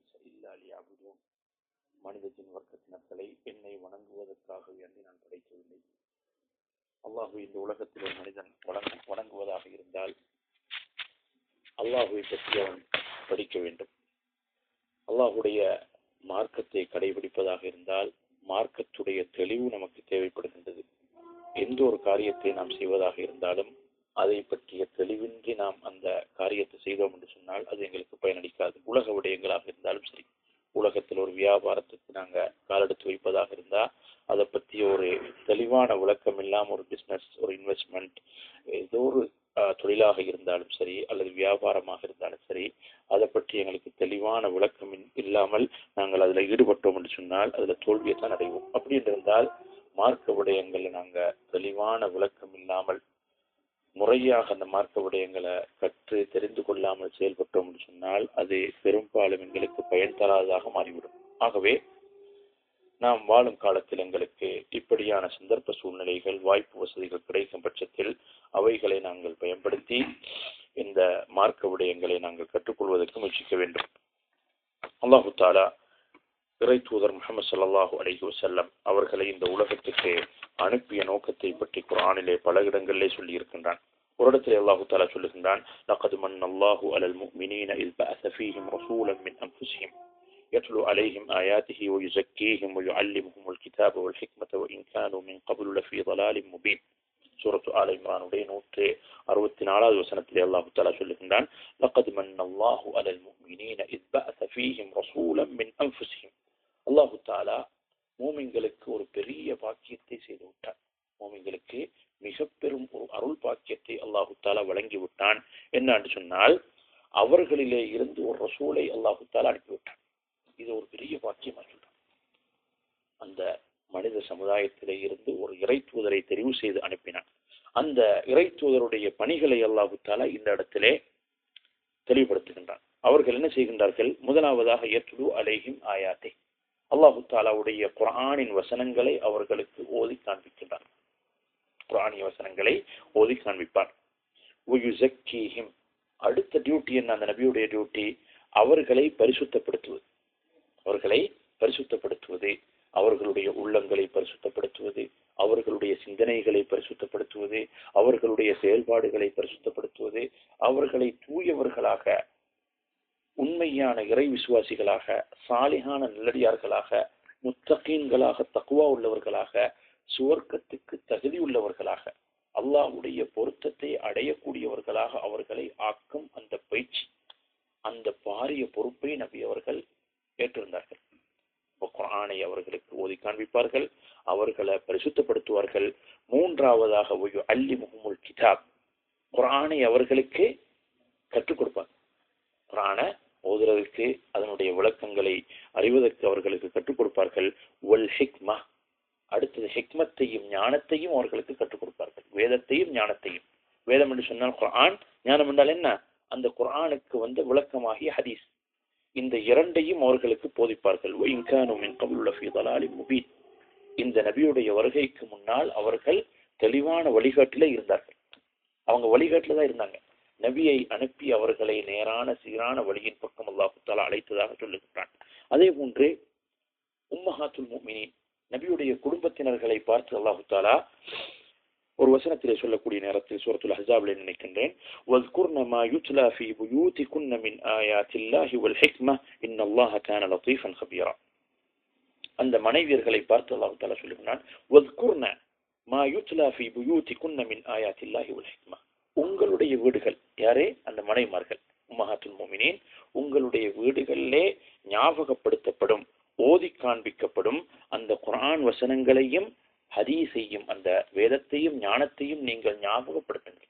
இன்ஸ இல்லா லியஅபுதூன் மனித ஜின் வர்க்கத்தினர்களை என்னை வணங்குவதற்காக வேண்டி நான் படைக்கவில்லை அல்லாஹு இந்த உலகத்தில் ஒரு மனிதன் வணங்கு வணங்குவதாக இருந்தால் அல்லாஹுவை பற்றி அவன் படிக்க வேண்டும் அல்லாஹுடைய மார்க்கத்தை கடைபிடிப்பதாக இருந்தால் மார்க்கத்துடைய தெளிவு நமக்கு தேவைப்படுகின்றது எந்த ஒரு காரியத்தை நாம் செய்வதாக இருந்தாலும் அதை பற்றிய தெளிவின்றி நாம் அந்த காரியத்தை செய்தோம் என்று சொன்னால் அது எங்களுக்கு பயனளிக்காது உலக விடயங்களாக இருந்தாலும் சரி உலகத்தில் ஒரு வியாபாரத்துக்கு நாங்க காலெடுத்து வைப்பதாக இருந்தா அதை பற்றி ஒரு தெளிவான விளக்கம் இல்லாம ஒரு பிசினஸ் ஒரு இன்வெஸ்ட்மெண்ட் ஏதோ ஒரு ஆஹ், தொழிலாக இருந்தாலும் சரி அல்லது வியாபாரமாக இருந்தாலும் சரி அதை பற்றி எங்களுக்கு தெளிவான விளக்கம் இன்- இல்லாமல் நாங்கள் அதில் ஈடுபட்டோம் என்று சொன்னால் அதுல தோல்வியை தான் அடைவோம் அப்படி என்று இருந்தால் மார்க்க விடயங்கள்ல நாங்க தெளிவான விளக்கம் இல்லாமல் முறையாக அந்த மார்க்க விடயங்களை கற்று தெரிந்து கொள்ளாமல் செயல்பட்டோம் என்று சொன்னால் அது பெரும்பாலும் எங்களுக்கு பயன் தராததாக மாறிவிடும் ஆகவே நாம் வாழும் காலத்தில் எங்களுக்கு இப்படியான சந்தர்ப்ப சூழ்நிலைகள் வாய்ப்பு வசதிகள் கிடைக்கும் பட்சத்தில் அவைகளை நாங்கள் பயன்படுத்தி இந்த மார்க்க விடயங்களை நாங்கள் கற்றுக்கொள்வதற்கு முயற்சிக்க வேண்டும் அல்லாஹு தாலா இறை தூதர் முகமது ஸல்லல்லாஹு அலைஹி வஸல்லம் அவர்களை இந்த உலகத்துக்கு அனுப்பிய நோக்கத்தை பற்றி குர்ஆனிலே பல இடங்களிலே சொல்லி இருக்கின்றான் ஒரு இடத்திலே அல்லாஹு தாலா சொல்லுகின்றான் لقد من الله على المؤمنين إذ بعث فيهم رسولا من أنفسهم يتلو عليهم آياته ويزكيهم ويعلمهم الكتاب والحكمة وإن كانوا من قبل لفي ضلال مبين சூரத்து ஆல இம்ரானுடைய நூற்று அறுபத்தி நாலாவது வசனத்திலே அல்லாஹு தாலா சொல்லுகின்றான் لقد من الله على المؤمنين إذ بعث فيهم رسولا من أنفسهم அல்லாஹு தாலா மூமின்களுக்கு ஒரு பெரிய பாக்கியத்தை செய்து விட்டான் மூமின்களுக்கு மிக பெரும் ஒரு அருள் பாக்கியத்தை அல்லாஹு தாலா வழங்கி விட்டான் என்னன்னு சொன்னால் அவர்களிலே இருந்து ஒரு ரசூலை அல்லாஹு தாலா அனுப்பிவிட்டான் இது ஒரு பெரிய பாக்கியமாக சொல்றான் அந்த மனித சமுதாயத்திலே இருந்து ஒரு இறை தூதரை தெரிவு செய்து அனுப்பினான் அந்த இறை தூதருடைய பணிகளை அல்லாஹு தாலா இந்த இடத்திலே தெளிவுபடுத்துகின்றான் அவர்கள் என்ன செய்கின்றார்கள் முதலாவதாக ஏற்றுடு அலைஹிம் ஆயாத்தை அல்லாஹு தாலாவுடைய குர்ஆனின் வசனங்களை அவர்களுக்கு ஓதி காண்பிக்கின்றார் குர்ஆனிய வசனங்களை ஓதி காண்பிப்பார் وَيُزَكِّيهِمْ அடுத்த டியூட்டி என்ன அந்த நபியுடைய டியூட்டி அவர்களை பரிசுத்தப்படுத்துவது அவர்களை பரிசுத்தப்படுத்துவது அவர்களுடைய உள்ளங்களை பரிசுத்தப்படுத்துவது அவர்களுடைய சிந்தனைகளை பரிசுத்தப்படுத்துவது அவர்களுடைய செயல்பாடுகளை பரிசுத்தப்படுத்துவது அவர்களை தூயவர்களாக உண்மையான இறை விசுவாசிகளாக சாலிகான நல்லடியார்களாக முத்தகீன்களாக தக்குவா உள்ளவர்களாக சுவர்க்கத்துக்கு தகுதி உள்ளவர்களாக அல்லாஹ்வுடைய பொருத்தத்தை அடையக்கூடியவர்களாக அவர்களை ஆக்கும் அந்த பயிற்சி அந்த பாரிய பொறுப்பை நபி அவர்கள் ஏற்றிருந்தார்கள் இப்ப குர்ஆனை அவர்களுக்கு ஓதி காண்பிப்பார்கள் அவர்களை பரிசுத்தப்படுத்துவார்கள் மூன்றாவதாக ஒய்யு அல்லி முகமுல் கிதாப் குர்ஆனை அவர்களுக்கு கற்றுக் கொடுப்பார் குர்ஆனை ஓதுறதுக்கு அதனுடைய விளக்கங்களை அறிவதற்கு அவர்களுக்கு கற்றுக் கொடுப்பார்கள் ஒல் ஹிக்மா அடுத்தது ஹிக்மத்தையும் ஞானத்தையும் அவர்களுக்கு கற்றுக் கொடுப்பார்கள் வேதத்தையும் ஞானத்தையும் வேதம் என்று சொன்னால் குர்ஆன் ஞானம் என்றால் என்ன அந்த குர்ஆனுக்கு வந்து விளக்கமாகிய ஹதீஸ் இந்த இரண்டையும் அவர்களுக்கு போதிப்பார்கள் وَإِنْ كَانُوا مِنْ قَبْلُ لَفِي ضَلَالٍ مُبِينٍ இந்த நபியுடைய வருகைக்கு முன்னால் அவர்கள் தெளிவான வழிகாட்டில இருந்தார்கள் அவங்க வழிகாட்டில தான் இருந்தாங்க நபியை அனுப்பி அவர்களை நேரான சீரான வழியின் பக்கம் அல்லாஹு தாலா அழைத்ததாக சொல்லுகின்றான் அதே போன்று உம்மஹாத்துல் முஃமினீன் நபியுடைய குடும்பத்தினர்களை பார்த்து அல்லாஹு தாலா ஒரு வசனத்திலே சொல்லக்கூடிய நேரத்தில் சூரத்துல் அஹ்ஸாபிலே நினைக்கின்றேன் وَاذْكُرْنَ مَا يُتْلَى فِي بُيُوتِكُنَّ مِنْ آيَاتِ اللَّهِ وَالْحِكْمَةِ إِنَّ اللَّهَ كَانَ لَطِيفًا خَبِيرًا அந்த மனைவியர்களை பார்த்து அல்லாஹ் தஆலா சொல்லுகிறான் وَاذْكُرْنَ مَا يُتْلَى فِي بُيُوتِكُنَّ مِنْ آيَاتِ اللَّهِ وَالْحِكْمَةِ உங்களுடைய வீடுகள் யாரே அந்த மனைமார்கள் உம்மஹாத்துல் முஃமினீன் உங்களுடைய வீடுகளிலே ஞாபகப்படுத்தப்படும் ஓதி காண்பிக்கப்படும் அந்த குர்ஆன் வசனங்களையும் ஹதீஸையும் அந்த வேதத்தையும் ஞானத்தையும் நீங்கள் ஞாபகப்படுத்துங்கள்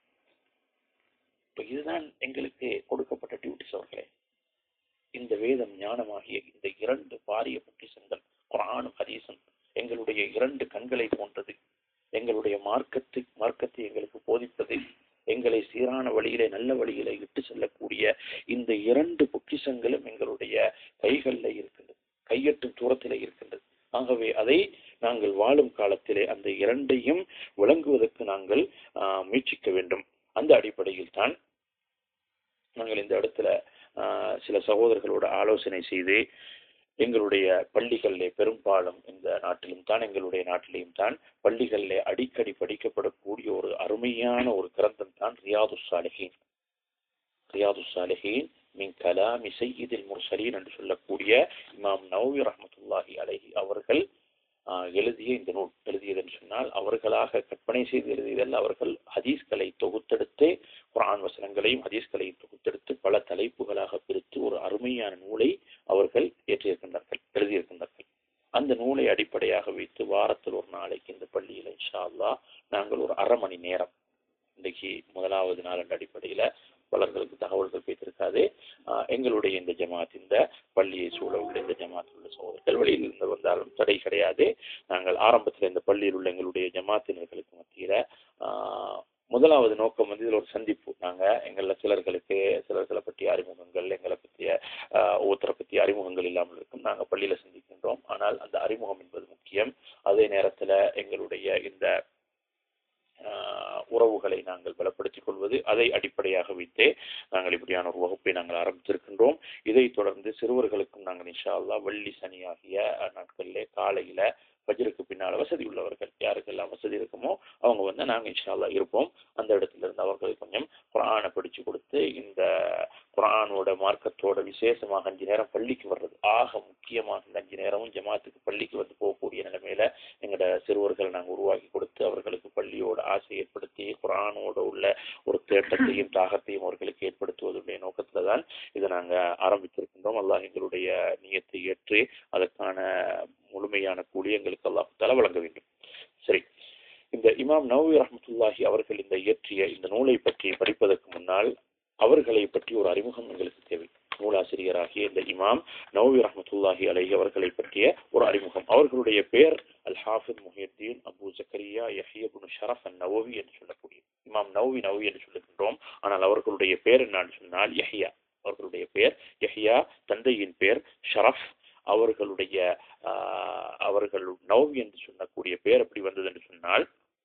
இப்ப இதுதான் எங்களுக்கு கொடுக்கப்பட்ட டியூட்டிஸ் அவர்களே இந்த வேதம் ஞானமாகிய இந்த இரண்டு பாரிய பொக்கிஷங்கள் குர்ஆனும் ஹதீஸும் எங்களுடைய இரண்டு கண்களை போன்றது எங்களுடைய மார்க்கத்து மார்க்கத்தை எங்களுக்கு போதிப்பது எங்களை சீரான வழியிலே நல்ல வழியிலே இட்டு செல்லக்கூடிய இந்த இரண்டு பொக்கிஷங்களும் எங்களுடைய கைகளில் இருக்கின்றது கையெட்டும் தூரத்திலே இருக்கின்றது ஆகவே அதை நாங்கள் வாழும் காலத்திலே அந்த இரண்டையும் விளங்குவதற்கு நாங்கள் ஆஹ், முயற்சிக்க வேண்டும் அந்த அடிப்படையில் தான் நாங்கள் இந்த இடத்துல ஆஹ், சில சகோதரர்களோட ஆலோசனை செய்து எங்களுடைய பள்ளிகளிலே பெரும்பாலும் இந்த நாட்டிலும் தான் எங்களுடைய நாட்டிலையும் தான் பள்ளிகளிலே அடிக்கடி படிக்கப்படக்கூடிய ஒரு அருமையான ஒரு கிரந்தம் தான் ரியாது சாலிஹீன் ரியாது சாலிஹீன் மின் கலாமி சையீதில் முர்சலீன் என்று சொல்லக்கூடிய இமாம் நவவி ரஹ்மத்துல்லாஹி அலைஹி அவர்கள் ஆஹ், எழுதிய இந்த நூல் எழுதியது என்று சொன்னால் அவர்களாக கற்பனை செய்து எழுதியதல்ல அவர்கள் ஹதீஸ்களை தொகுத்தெடுத்து குர்ஆன் வசனங்களையும் ஹதீஸ்களையும் தொகுத்தெடுத்து பல தலைப்புகளாக பிரித்து ஒரு அருமையான நூலை அவர்கள் ஏற்றியிருக்கின்றார்கள் எழுதியிருக்கின்றார்கள் அந்த நூலை அடிப்படையாக வைத்து வாரத்தில் ஒரு நாளைக்கு இந்த பள்ளியில் இன்ஷா அல்லாஹ் நாங்கள் ஒரு அரை மணி நேரம் இன்றைக்கு முதலாவது நாள் என்ற அடிப்படையில் பலர்களுக்கு தகவல்கள் பேசியிருக்காது ஆஹ் எங்களுடைய இந்த ஜமாத் இந்த பள்ளியை சூழ உள்ள இந்த ஜமாத்தில் உள்ள சகோதரர்கள் வெளியில் இருந்து வந்தாலும் தடை கிடையாது நாங்கள் ஆரம்பத்தில் இந்த பள்ளியில் உள்ள எங்களுடைய ஜமாத்தினர்களுக்கு மத்தியில் முதலாவது நோக்கம் வந்து இதில் ஒரு சந்திப்பு நாங்கள் எங்களில் சிலர்களுக்கு சிலர்களை பற்றிய அறிமுகங்கள் எங்களை பற்றிய ஆஹ் ஒவ்வொருத்தரை பற்றிய அறிமுகங்கள் இல்லாமல் இருக்கும் நாங்கள் பள்ளியில் சந்திக்கின்றோம் ஆனால் அந்த அறிமுகம் என்பது முக்கியம் அதே நேரத்தில் எங்களுடைய இந்த ஆஹ் உறவுகளை நாங்கள் பலப்படுத்திக் கொள்வது அதை அடிப்படையாக வைத்தே நாங்கள் இப்படியான ஒரு வகுப்பை நாங்கள் ஆரம்பித்திருக்கின்றோம் இதைத் தொடர்ந்து சிறுவர்களுக்கும் நாங்கள் இன்ஷா அல்லாஹ் வெள்ளி சனி ஆகிய அஹ், நாட்களிலே காலையில ஃபஜ்ருக்கு பின்னால் வசதி உள்ளவர்கள் யாருக்கெல்லாம் வசதி இருக்குமோ அவங்க வந்து நாங்கள் இன்ஷா அல்லாஹ் இருப்போம் அந்த இடத்துல இருந்து அவர்களுக்கு கொஞ்சம் குரானை படிச்சு கொடுத்து இந்த குரானோட மார்க்கத்தோட விசேஷமாக அஞ்சு நேரம் பள்ளிக்கு வர்றது ஆக முக்கியமாக இந்த அஞ்சு நேரமும் ஜமாத்துக்கு பள்ளிக்கு வந்து போகக்கூடிய நிலைமையில எங்களோட சிறுவர்களை நாங்கள் உருவாக்கி கொடுத்து அவர்களுக்கு பள்ளியோட ஆசை ஏற்படுத்தி குரானோட உள்ள ஒரு தேட்டத்தையும் தாகத்தையும் அவர்களுக்கு ஏற்படுத்துவதுடைய நோக்கத்துல தான் இதை நாங்கள் ஆரம்பித்திருக்கின்றோம் அல்லாஹ் எங்களுடைய நியத்தை ஏற்று அதற்கான முழுமையான கூலி எங்களுக்கு அல்லாஹ் தலை வழங்க வேண்டும் சரி இந்த இமாம் நவவி ரஹ்மத்துல்லாஹி அவர்கள் இந்த இயற்றிய இந்த நூலை பற்றி படிப்பதற்கு முன்னால் அவர்களை பற்றி ஒரு அறிமுகம் எங்களுக்கு தேவை நூலாசிரியராகிய இந்த இமாம் நவவி ரஹ்மத்துல்லாஹி அலைஹி அவர்களை பற்றிய ஒரு அறிமுகம் அவர்களுடைய பெயர் Al Hafiz Muhyiddin Abu Zakariya Yahya bin Sharaf an Nawawi என்று சொல்லக்கூடிய இமாம் நவவி நவவி என்று சொல்லுகின்றோம் ஆனால் அவர்களுடைய பெயர் என்னன்னு சொன்னால் யஹியா அவர்களுடைய பெயர் யஹியா தந்தையின் பெயர் ஷரஃப் அவர்களுடைய ஆஹ், அவர்கள் நவவி என்று சொல்லக்கூடிய பெயர் எப்படி வந்தது என்று சொன்னால்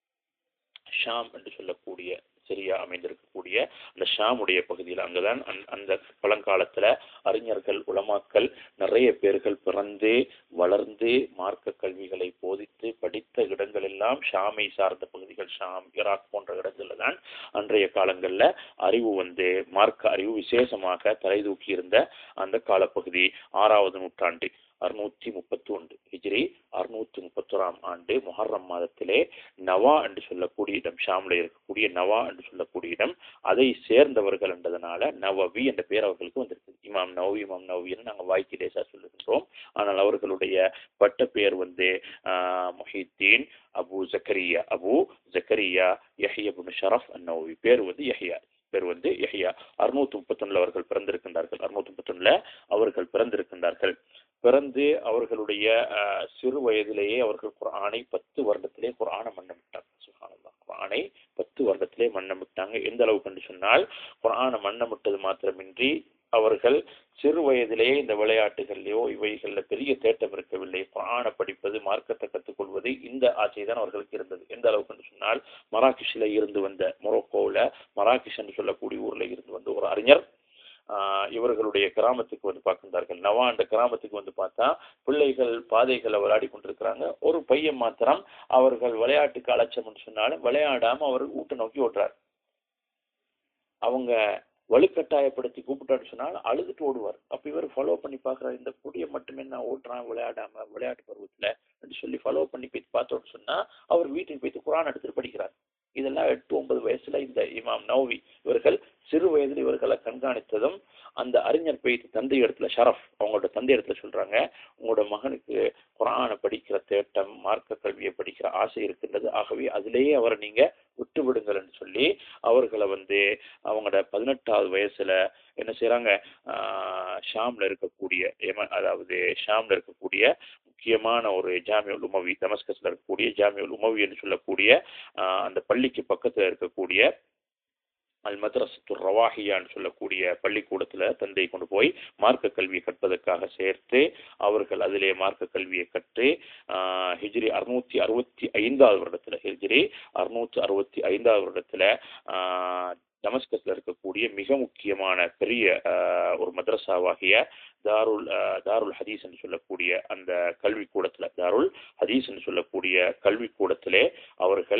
ஷாம் என்று சொல்லக்கூடிய சிரியா அமைந்திருக்கக்கூடிய அந்த ஷாமுடைய பகுதியில் அங்குதான் அந்த- அந்த பழங்காலத்துல அறிஞர்கள் உலமாக்கள் நிறைய பேர்கள் பிறந்து வளர்ந்து மார்க்க கல்விகளை போதித்து படித்த இடங்கள் எல்லாம் ஷாமை சார்ந்த பகுதிகள் ஷாம் ஈராக் போன்ற இடங்கள்ல தான் அன்றைய காலங்கள்ல அறிவு வந்து மார்க்க அறிவு விசேஷமாக தலை தூக்கி இருந்த அந்த காலப்பகுதி ஆறாவது நூற்றாண்டு அறுநூற்றி முப்பத்தி ஒன்று ஹிஜ்ரி அறுநூற்றி முப்பத்தோராம் ஆண்டு முஹர்ரம் மாதத்திலே நவா என்று சொல்லக்கூடிய இடம் ஷாம்ல இருக்கக்கூடிய நவா என்று சொல்லக்கூடிய இடம் அதை சேர்ந்தவர்கள் என்றதுனால நவவி என்ற பெயர் அவர்களுக்கு வந்திருக்கு இமாம் நவவி இமாம் நவவின்னு நாங்கள் வாய்க்கு லேசா சொல்லுகின்றோம் ஆனால் அவர்களுடைய பட்ட பெயர் வந்து ஆஹ், Muhyiddin Abu Zakariya Abu Zakariya Yahya bin Sharaf an Nawawi பேர் வந்து யஹ்யா பேர் வந்து யஹ்யா அறுநூத்தி முப்பத்தொன்னுல அவர்கள் பிறந்திருக்கின்றார்கள் அறுநூத்தி முப்பத்தொன்னுல அவர்கள் பிறந்திருக்கின்றார்கள் பிறந்து அவர்களுடைய ஆஹ், சிறு வயதிலேயே அவர்கள் குர்ஆனை பத்து வருடத்திலே குர்ஆனை மன்னமிட்டாங்க சுப்ஹானல்லாஹ் குர்ஆனை பத்து வருடத்திலே மன்னமிட்டாங்க எந்த அளவுக்கு என்று சொன்னால் குர்ஆனை மன்னமிட்டது மாத்திரமின்றி அவர்கள் சிறு வயதிலேயே இந்த விளையாட்டுகள்லையோ இவைகள்ல பெரிய தேட்டம் இருக்கவில்லை குர்ஆனை படிப்பது மார்க்கத்தை கற்றுக்கொள்வது இந்த ஆசைதான் அவர்களுக்கு இருந்தது எந்த அளவுக்கு என்று சொன்னால் மராக்கிஷில இருந்து வந்த மொரோக்கோவில் மராக்கிஷ் என்று சொல்லக்கூடிய ஊர்ல இருந்து வந்த ஒரு அறிஞர் ஆஹ் இவர்களுடைய கிராமத்துக்கு வந்து பார்க்கின்றார்கள் நவா அந்த கிராமத்துக்கு வந்து பார்த்தா பிள்ளைகள் பாதைகளை விளையாடி கொண்டிருக்கிறாங்க ஒரு பையன் மாத்திரம் அவர்கள் விளையாட்டுக்கு அலட்சம்னு சொன்னாலும் விளையாடாம அவர் வீட்டை நோக்கி ஓட்டுறார் அவங்க வலுக்கட்டாயப்படுத்தி கூப்பிட்டான்னு சொன்னால் அழுதுட்டு ஓடுவார் அப்ப இவர் ஃபாலோ பண்ணி பார்க்குறாரு இந்த குடியை மட்டுமே நான் ஓட்டுறான் விளையாடாம விளையாட்டு பருவத்துல அப்படின்னு சொல்லி ஃபாலோ பண்ணி போய் பார்த்தோன்னு சொன்னா அவர் வீட்டுக்கு போயிட்டு குரான் எடுத்துட்டு படிக்கிறார் இதெல்லாம் எட்டு ஒன்பது வயசுல இந்த இமாம் நௌவி இவர்கள் சிறு வயதில் இவர்களை கண்காணித்ததும் அந்த அறிஞர் போயிட்டு தந்தை இடத்துல ஷரஃப் அவங்களோட தந்தை இடத்துல சொல்றாங்க உங்களோட மகனுக்கு குரானை படிக்கிற தேட்டம் மார்க்க கல்வியை படிக்கிற ஆசை இருக்கின்றது ஆகவே அதிலேயே அவரை நீங்க விட்டு விடுங்கள்னு சொல்லி அவர்களை வந்து அவங்களோட பதினெட்டாவது வயசுல என்ன செய்றாங்க ஆஹ் ஷாம்ல இருக்கக்கூடிய எம- அதாவது ஷாம்ல இருக்கக்கூடிய முக்கியமான ஒரு ஜாமியுல் உமவி தமஸ்கஸ்ல இருக்கக்கூடிய ஜாமியுல் உமவி என்று சொல்லக்கூடிய ஆஹ் அந்த பள்ளிக்கு பக்கத்துல இருக்கக்கூடிய அல் மദ്രസத்து ரவாஹியான்னு சொல்லக்கூடிய பள்ளிக்கூடத்துல தந்தை கொண்டு போய் மார்க்க கல்வியை கற்பதற்காக சேர்த்து அவர்கள் அதிலே மார்க்க கல்வியை கற்று ஆஹ் ஹிஜ்ரி அறுநூத்தி அறுபத்தி ஐந்தாவது வருடத்துல ஹிஜ்ரி அறுநூத்தி அறுபத்தி ஐந்தாவது வருடத்துல ஆஹ் டமஸ்கஸ்ல இருக்கக்கூடிய மிக முக்கியமான பெரிய ஆஹ், ஒரு மദ്രസാவாகிய தாருல் ஆஹ், தாருல் ஹதீஸ் என்று சொல்லக்கூடிய அந்த கல்விக்கூடத்துல தாருல் ஹதீஸ் என்று சொல்லக்கூடிய கல்விக்கூடத்திலே அவர்கள்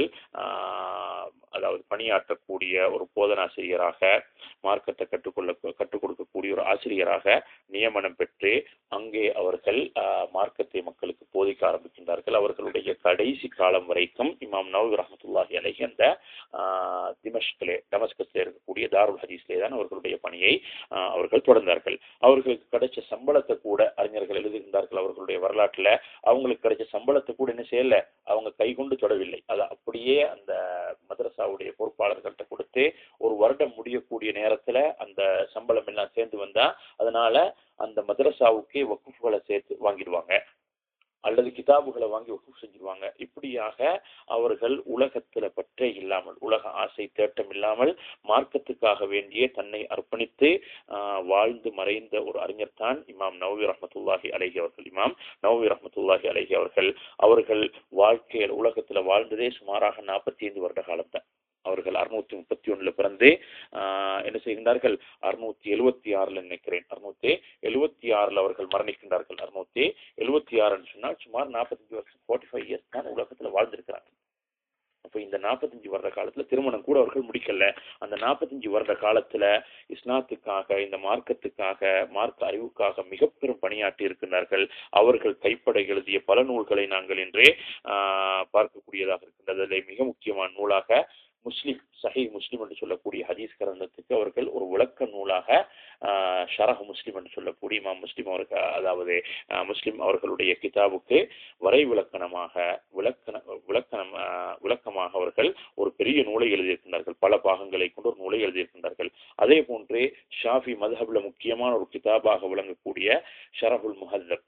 ஆஹ், அதாவது பணியாற்றக்கூடிய ஒரு போதனாசிரியராக மார்க்கத்தை கற்றுக்கொள்ள கற்றுக் கொடுக்கக்கூடிய ஒரு ஆசிரியராக நியமனம் பெற்று அங்கே அவர்கள் ஆஹ், மார்க்கத்தை மக்களுக்கு போதிக்க ஆரம்பிக்கின்றார்கள் அவர்களுடைய கடைசி காலம் வரைக்கும் இமாம் நவவி ரஹமத்துல்லாஹி அலைஹி அந்த ஆஹ், திமஷ்கிலே டமஸ்கஸில் இருக்கக்கூடிய தாருல் ஹதீஸ்லே தான் அவர்களுடைய பணியை ஆஹ், அவர்கள் தொடர்ந்தார்கள் அவர்களுக்கு கிடைச்ச சம்பளத்தை கூட அறிஞர்கள் எழுதுகின்றார்கள் அவர்களுடைய வரலாற்றுல அவங்களுக்கு கிடைச்ச சம்பளத்தை கூட என்ன செய்யல அவங்க கைகொண்டு தொடவில்லை அதை அப்படியே அந்த மதரசாவுடைய பொறுப்பாளர்கள்ட்ட கொடுத்து ஒரு வருடம் முடியக்கூடிய நேரத்துல அந்த சம்பளம் எல்லாம் சேர்ந்து வந்தா அதனால அந்த மதரசாவுக்கே வக்குஃபுகளை சேர்த்து வாங்கிடுவாங்க அல்லது கிதாபுகளை வாங்கி வகுப்பு செஞ்சிருவாங்க இப்படியாக அவர்கள் உலகத்துல பற்றே இல்லாமல் உலக ஆசை தேட்டம் இல்லாமல் மார்க்கத்துக்காக வேண்டிய தன்னை அர்ப்பணித்து ஆஹ், வாழ்ந்து மறைந்த ஒரு அறிஞர் தான் இமாம் நவவி ரஹமத்துல்லாஹி அலைஹி அவர்கள் இமாம் நவவி ரஹமத்துல்லாஹி அலைஹி அவர்கள் அவர்கள் வாழ்க்கையில் உலகத்துல வாழ்ந்ததே சுமாராக நாற்பத்தி ஐந்து வருட காலம் தான் அவர்கள் அறுநூத்தி முப்பத்தி ஒண்ணுல பிறந்து ஆஹ், என்ன செய்கின்றார்கள் அறுநூத்தி எழுவத்தி ஆறுல நினைக்கிறேன் அறுநூத்தி எழுவத்தி ஆறுல அவர்கள் மரணிக்கின்றார்கள் அறுநூத்தி எழுவத்தி ஆறுன்னு சொன்னால் சுமார் நாற்பத்தஞ்சு வருஷம் ஃபார்ட்டி ஃபைவ் இயர்ஸ் தான் உலகத்துல வாழ்ந்திருக்கிறாங்க அப்ப இந்த நாற்பத்தஞ்சு வருட காலத்துல திருமணம் கூட அவர்கள் முடிக்கல அந்த நாற்பத்தஞ்சு வருட காலத்துல இஸ்லாத்துக்காக இந்த மார்க்கத்துக்காக மார்க்க அறிவுக்காக மிக பெரும் பணியாற்றி இருக்கின்றார்கள் அவர்கள் கைப்பட எழுதிய பல நூல்களை நாங்கள் இன்றே ஆஹ், பார்க்கக்கூடியதாக இருக்கின்றது அதில் மிக முக்கியமான நூலாக முஸ்லிம் சஹி முஸ்லிம் என்று சொல்லக்கூடிய ஹதீஸ் கிரந்தத்துக்கு அவர்கள் ஒரு விளக்க நூலாக ஆஹ், ஷரஹ் முஸ்லிம் என்று சொல்லக்கூடிய இமாம் முஸ்லிம் அவர்கள் அதாவது ஆஹ், முஸ்லிம் அவர்களுடைய கிதாபுக்கு வரை விளக்கணமாக விளக்கண விளக்கணம் ஆஹ், விளக்கமாக அவர்கள் ஒரு பெரிய நூலை எழுதியிருக்கின்றார்கள் பல பாகங்களை கொண்டு ஒரு நூலை எழுதியிருக்கின்றார்கள் அதே போன்று ஷாஃபி மதுஹப்ல முக்கியமான ஒரு கிதாபாக விளங்கக்கூடிய ஷரஹுல் முஹல்லப்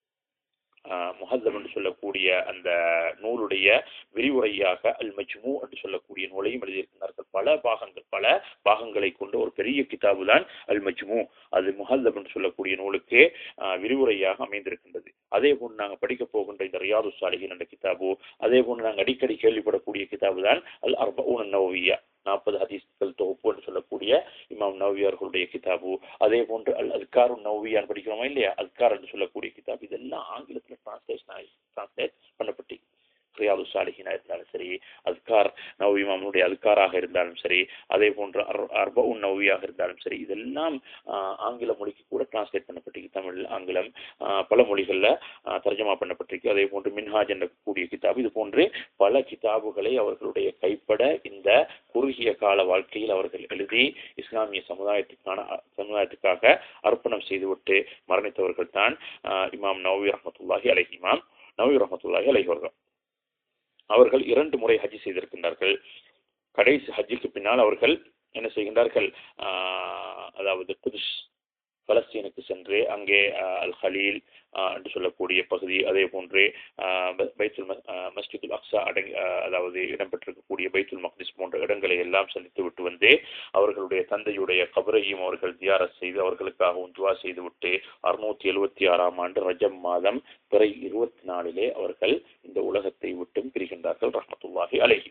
முஹல்லப் என்று சொல்லக்கூடிய அந்த நூலுடைய விரிவுரையாக அல் மஜ்மு என்று சொல்லக்கூடிய நூலையும் எழுதியிருக்கிறார்கள் பல பாகங்கள் பல பாகங்களை கொண்ட ஒரு பெரிய கிதாபு தான் அல் மஜ்மு அது முஹல்லப் என்று சொல்லக்கூடிய நூலுக்கு ஆஹ், விரிவுரையாக அமைந்திருக்கின்றது அதே போன்று நாங்கள் படிக்க போகின்ற இந்த ரியாது சாலிஹின் என்ற கிதாபு அதே போன்று நாங்கள் அடிக்கடி கேள்விப்படக்கூடிய கிதாபு தான் அல் அர்பூன் நவவியா நாற்பது ஹதீஸ்கள் தொகுப்பு என்று சொல்லக்கூடிய இமாம் நவவி அவர்களுடைய கிதாபு அதே போன்று அல் அல்காரு நவவியான் படிக்கிறோமா இல்லையா அல்கார் என்று சொல்லக்கூடிய கிதாப் இதெல்லாம் ஆங்கிலத்தில் டிரான்ஸ்லேஷன் ஆகி டிரான்ஸ்லேட் பண்ணப்பட்டு ரியாது சாலிஹினா இருந்தாலும் சரி அல்கார் நவவி இமாமுடைய அல்காராக இருந்தாலும் சரி அதே போன்று அர் அர்பவுன் நவவியாக இருந்தாலும் சரி இதெல்லாம் ஆஹ், ஆங்கில மொழிக்கு கூட டிரான்ஸ்லேட் பண்ணப்பட்டிருக்கு தமிழ் ஆங்கிலம் ஆஹ், பல மொழிகளில் தர்ஜமா பண்ணப்பட்டிருக்கு அதே போன்று மின்ஹாஜ் என்ற கூடிய கிதாப் இது போன்று பல கிதாபுகளை அவர்களுடைய கைப்பட இந்த குறுகிய கால வாழ்க்கையில் அவர்கள் எழுதி இஸ்லாமிய சமுதாயத்துக்கான சமுதாயத்துக்காக அர்ப்பணம் செய்துவிட்டு மரணித்தவர்கள் தான் ஆஹ், இமாம் நவவி ரஹமத்துல்லாஹி அலைஹி இமாம் நவவி ரஹமத்துல்லாஹி அலைஹி அவர்கள் அவர்கள் இரண்டு முறை ஹஜ் செய்திருக்கின்றார்கள் கடைசி ஹஜ்ஜுக்கு பின்னால் அவர்கள் என்ன செய்கின்றார்கள் ஆஹ், அதாவது குதுஸ் பலஸ்தீனுக்கு சென்று அங்கே ஆஹ், அல் ஹலீல் ஆஹ், என்று சொல்லக்கூடிய பகுதி அதே போன்று ஆஹ், ப- பைத்துல் ம- ஆஹ், மஸ்ஜிதுல் அக்ஸா அடங்கி ஆஹ், அதாவது இடம்பெற்றிருக்கக்கூடிய பைத்துல் மக்திஸ் போன்ற இடங்களை எல்லாம் சந்தித்து விட்டு வந்து அவர்களுடைய தந்தையுடைய கபரையும் அவர்கள் தியாரத் செய்து அவர்களுக்காகவும் துவா செய்துவிட்டு அறுநூத்தி எழுவத்தி ஆறாம் ஆண்டு ரஜம் மாதம் பிறை இருபத்தி நாலிலே அவர்கள் இந்த உலகத்தை விட்டும் பிரிகின்றார்கள் ரஹமத்துல்லாஹி அலைஹி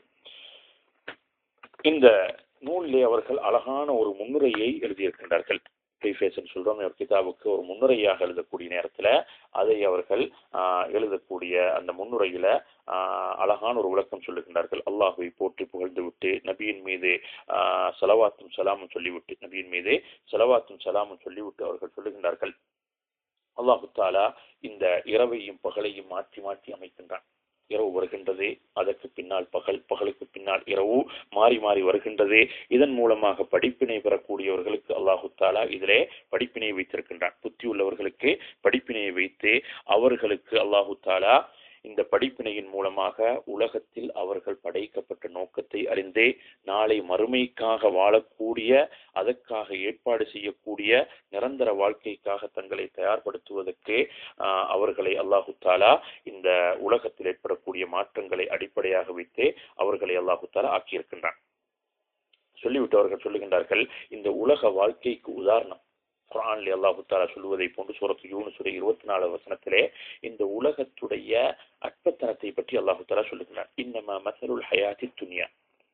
இந்த நூலிலே அவர்கள் அழகான ஒரு முன்னுரையை எழுதியிருக்கின்றார்கள் ப்ரீஃபேஸ்ன்னு சொல்றோம் ஒரு கிதாபுக்கு ஒரு முன்னுரையாக எழுதக்கூடிய நேரத்துல அதை அவர்கள் ஆஹ், எழுதக்கூடிய அந்த முன்னுரையில ஆஹ், அழகான ஒரு விளக்கம் சொல்லுகின்றார்கள் அல்லாஹுவை போற்றி புகழ்ந்து விட்டு நபியின் மீது ஆஹ், சலவாத்தும் சலாமும் சொல்லிவிட்டு நபியின் மீது சலவாத்தும் சலாமும் சொல்லிவிட்டு அவர்கள் சொல்லுகின்றார்கள் அல்லாஹு தாலா இந்த இரவையும் பகலையும் மாற்றி மாற்றி அமைக்கின்றான் இரவு வருகின்றது அதற்கு பின்னால் பகல் பகலுக்கு பின்னால் இரவு மாறி மாறி வருகின்றது இதன் மூலமாக படிப்பினை பெறக்கூடியவர்களுக்கு அல்லாஹு தாலா இதிலே படிப்பினை வைத்திருக்கின்றான் புத்தி உள்ளவர்களுக்கு படிப்பினையை வைத்து அவர்களுக்கு அல்லாஹு தாலா இந்த படிப்பினையின் மூலமாக உலகத்தில் அவர்கள் படைக்கப்பட்ட நோக்கத்தை அறிந்தே நாளை மறுமைக்காக வாழக்கூடிய அதற்காக ஏற்பாடு செய்யக்கூடிய நிரந்தர வாழ்க்கைக்காக தங்களை தயார்படுத்துவதற்கு ஆஹ், அவர்களை அல்லாஹு தாலா இந்த உலகத்தில் ஏற்படக்கூடிய மாற்றங்களை அடிப்படையாக வைத்தே அவர்களை அல்லாஹு தாலா ஆக்கியிருக்கின்றான் சொல்லிவிட்டு அவர்கள் சொல்லுகின்றார்கள் இந்த உலக வாழ்க்கைக்கு உதாரணம் குரான்ல அல்லாஹு தாலா சொல்லுவதை போன்று சூரத்து யூனுசுடைய இருபத்தி நாலு வசனத்திலே இந்த உலகத்துடைய அற்பத்தனத்தை பற்றி அல்லாஹு தாலா சொல்லுகிறார் இன்னமா மசலுல் ஹயாத்தி துனியா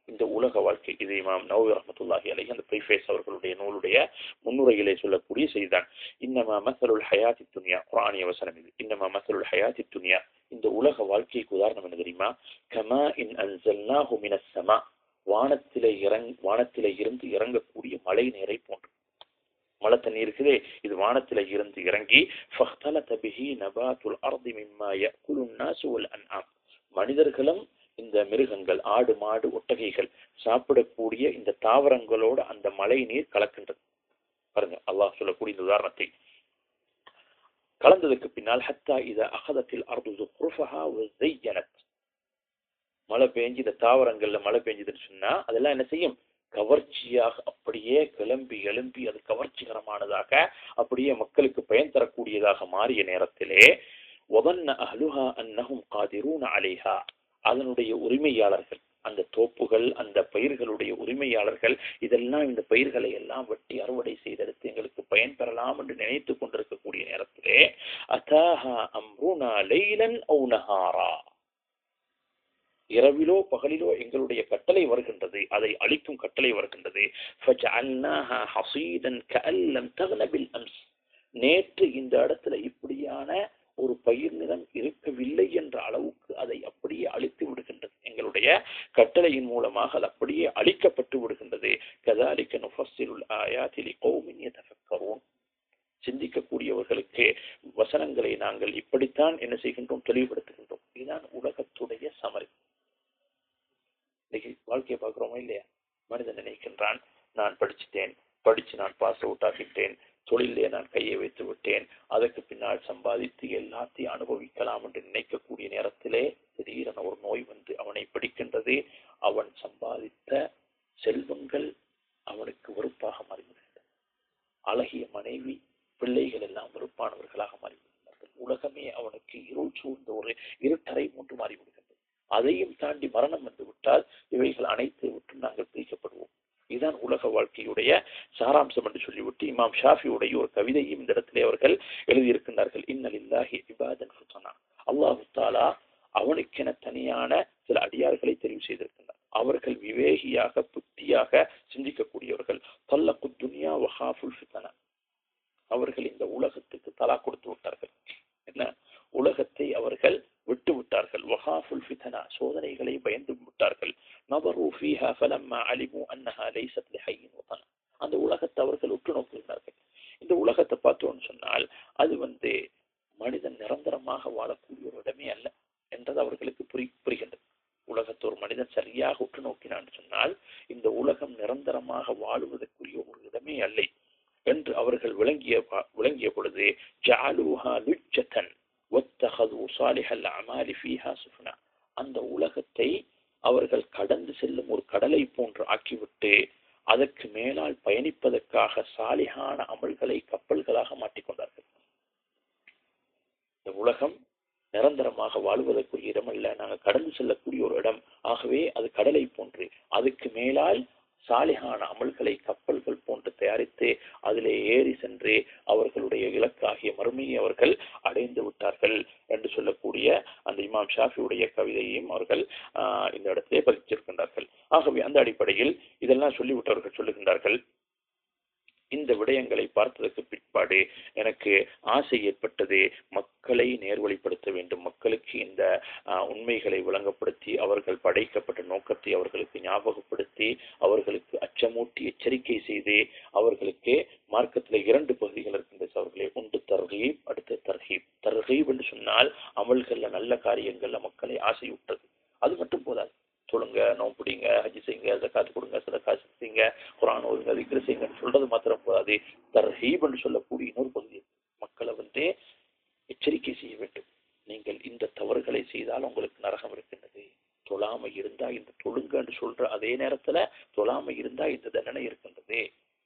இந்த உலக வாழ்க்கை இது இமாம் நவவி ரஹமத்துல்லாஹி அலை அந்த ப்ரீஃபேஸ் அவர்களுடைய நூலுடைய முன்னுரையிலே சொல்லக்கூடிய செய்தான் இன்னமா மசலுல் ஹயாத்தி துன்யா குரானிய வசனம் இது இன்னமா மசலுல் ஹயாத்தி துன்யா இந்த உலக வாழ்க்கைக்கு உதாரணம் என்ன தெரியுமா கமா இன் அன்சல்னாஹு மினஸ் ஸமா வானத்திலே இறங் வானத்திலே இருந்து இறங்கக்கூடிய மழை நீரை போன்று மழை தண்ணி இருக்குதே இது வானத்தில இருந்து இறங்கி ஃபஹ்தலத பிஹி நபாத்துல் அர்தி மிம்மா யஅகுலுன் நாசு வல் அன்ஆம் மனிதர்களும் இந்த மிருகங்கள் ஆடு மாடு ஒட்டகைகள் சாப்பிடக்கூடிய இந்த தாவரங்களோட அந்த மழை நீர் கலக்கின்றது பாருங்க அல்லாஹ் சொல்லக்கூடிய இந்த உதாரணத்தை கலந்ததுக்கு பின்னால் ஹத்தா இத அகதத்தில் அர்து ஜுக்ருஃபஹா வஸையனத் மழை பெஞ்சு இந்த தாவரங்கள்ல மழை பெஞ்சதுன்னு சொன்னா அதெல்லாம் என்ன செய்யும் கவர்ச்சியாக அப்படியே கிளம்பி எழும்பி அது கவர்ச்சிகரமானதாக அப்படியே மக்களுக்கு பயன் தரக்கூடியதாக மாறிய நேரத்திலே ஒதன்ன அஹ்லுஹா அன்னஹும் காதிரூன அலைஹா அதனுடைய உரிமையாளர்கள் அந்த தோப்புகள் அந்த பயிர்களுடைய உரிமையாளர்கள் இதெல்லாம் இந்த பயிர்களை எல்லாம் வெட்டி அறுவடை செய்தெடுத்து எங்களுக்கு பயன் பெறலாம் என்று நினைத்து கொண்டிருக்கக்கூடிய நேரத்திலே அதாஹா அம்ருனா லைலன் ஔ நஹாரா இரவிலோ பகலிலோ எங்களுடைய கட்டளை வருகின்றது அதை அழிக்கும் கட்டளை வருகின்றது فَجَعَلْنَاهَا حَصِيدًا كَأَن لَّمْ تَغْنَ بِالْأَمْسِ நேற்று இந்த இடத்துல இப்படியான ஒரு பயிர் நிலம் இருக்கவில்லை என்ற அளவுக்கு அதை அப்படியே அழித்து விடுகின்றது எங்களுடைய கட்டளையின் மூலமாக அது அப்படியே அழிக்கப்பட்டு விடுகின்றது كَذَلِكَ نُفَصِّلُ الْآيَاتِ لِقَوْمٍ يَتَفَكَّرُونَ சிந்திக்கக்கூடியவர்களுக்கு வசனங்களை நாங்கள் இப்படித்தான் என்ன செய்கின்றோம் தெளிவுபடுத்துகின்றோம் இதுதான் உலகத்துடைய சமரி இன்னைக்கு வாழ்க்கையை பார்க்கிறோமா இல்லையா மனிதன் நினைக்கின்றான் நான் படிச்சுட்டேன் படிச்சு நான் பாஸ் அவுட் ஆகிட்டேன் தொழிலே நான் கையை வைத்து விட்டேன் அதற்கு பின்னால் சம்பாதித்து எல்லாத்தையும் அனுபவிக்கலாம் என்று நினைக்கக்கூடிய நேரத்திலே திடீரென ஒரு நோய் வந்து அவனை பிடிக்கின்றது அவன் சம்பாதித்த செல்வங்கள் அவனுக்கு வெறுப்பாக மாறிவிடுகின்றன அழகிய மனைவி பிள்ளைகள் எல்லாம் வெறுப்பானவர்களாக மாறிவிடுகிறார்கள் உலகமே அவனுக்கு இருள் சூழ்ந்த ஒரு இருட்டறை மூன்று மாறிவிடுகின்றது அதையும் தாண்டி மரணம் வந்து விட்டால் இவைகள் அனைத்தை விட்டு நாங்கள் பிரிக்கப்படுவோம் இதுதான் உலக வாழ்க்கையுடைய சாராம்சம் என்று சொல்லிவிட்டு இமாம் ஷாஃபியுடைய ஒரு கவிதையும் இந்த இடத்திலே அவர்கள் எழுதியிருக்கின்றார்கள் இன்னலில்லாஹி இபாதன் ஃபுத்தனா அல்லாஹு தாலா அவனுக்கென தனியான சில அடியார்களை தெரிவு செய்திருக்கின்றார் அவர்கள் விவேகியாக புத்தியாக சிந்திக்கக்கூடியவர்கள் தல்லக்கு துனியா வஹாஃபுல் ஃபித்தனா அவர்கள் இந்த உலகத்துக்கு தலா கொடுத்து விட்டார்கள் என்ன உலகத்தை அவர்கள் விட்டு விட்டார்கள் வஹாஃபுல் ஃபித்தனா சோதனைகளை பயந்து விட்டார்கள் நபரு ஃபீஹா ஃபலம்மா அலிமு அன்னஹா லைஸத் லிஹையின் வதனா அந்த உலகத்தை அவர்கள் உற்று நோக்குகிறார்கள் இந்த உலகத்தை பார்த்தோம்னு சொன்னால் அது வந்து மனிதன் நிரந்தரமாக வாழக்கூடிய ஒரு இடமே அல்ல என்றது அவர்களுக்கு புரி புரிகின்றது உலகத்தை ஒரு மனிதன் சரியாக உற்று நோக்கினான் சொன்னால் இந்த உலகம் நிரந்தரமாக வாழுவதற்குரிய ஒரு இடமே அல்லை என்று அவர்கள் விளங்கிய விளங்கிய பொழுது ஜாலூஹா லுஜ்ஜத்தன் ஒத்தகது சாலிஹல் அமாலி ஃபீஹா சுஃப்னா அந்த உலகத்தை அவர்கள் கடந்து செல்லும் ஒரு கடலை போன்று ஆக்கிவிட்டு அதற்கு மேலால் பயணிப்பதற்காக சாலிகான அமல்களை கப்பல்களாக மாற்றிக்கொண்டார்கள் இந்த உலகம் நிரந்தரமாக வாழ்வதற்குரிய இடமல்ல நாங்கள் கடந்து செல்லக்கூடிய ஒரு இடம் ஆகவே அது கடலை போன்று அதுக்கு மேலால் சாலிகான அமல்களை கப்பல்கள் போன்று தயாரித்து அதிலே ஏறி சென்று அவர்களுடைய இலக்காகிய மறுமையை அவர்கள் அடைந்து விட்டார்கள் என்று சொல்லக்கூடிய அந்த இமாம் ஷாஃபியுடைய கவிதையையும் அவர்கள் இந்த இடத்திலே பதிச்சிருக்கின்றார்கள் ஆகவே அந்த அடிப்படையில் இதெல்லாம் சொல்லிவிட்டவர்கள் சொல்லுகின்றார்கள் இந்த விடயங்களை பார்த்ததற்கு பிற்பாடு எனக்கு ஆசை ஏற்பட்டது மக்களை நேர்வழிப்படுத்த வேண்டும் மக்களுக்கு இந்த உண்மைகளை விளங்கப்படுத்தி அவர்கள் படைக்கப்பட்ட நோக்கத்தை அவர்களுக்கு ஞாபகப்படுத்தி அவர்களுக்கு அச்சமூட்டி எச்சரிக்கை செய்து அவர்களுக்கு மார்க்கத்தில் இரண்டு பகுதிகள் இருக்கின்றது அவர்களே ஒன்று தர்ஹீப் அடுத்து தர்ஹீப் தர்ஹீப் என்று சொன்னால் அமல்கள்ல நல்ல காரியங்கள்ல மக்களை ஆசையூட்டது அது மட்டும் போதாது சொல்லுங்க நோம்பிடிங்க ஹஜ் செய்யுங்க ஜக்காத்து கொடுங்க சதக்கா செய்யுங்க குரான் ஓதுங்க திக்ரு செய்யுங்கன்னு சொல்றது மாத்திரம் போதாது தர்ஹீப்னு சொல்லக்கூடிய இன்னொரு பகுதி மக்களை வந்து எச்சரிக்கை செய்ய வேண்டும் நீங்கள் இந்த தவறுகளை செய்தால் உங்களுக்கு நரகம் இருக்கின்றது தொழாமை இருந்தா இந்த தொழுங்கன்னு சொல்ற அதே நேரத்துல தொழாமை இருந்தா இந்த தண்டனை இருக்கின்றது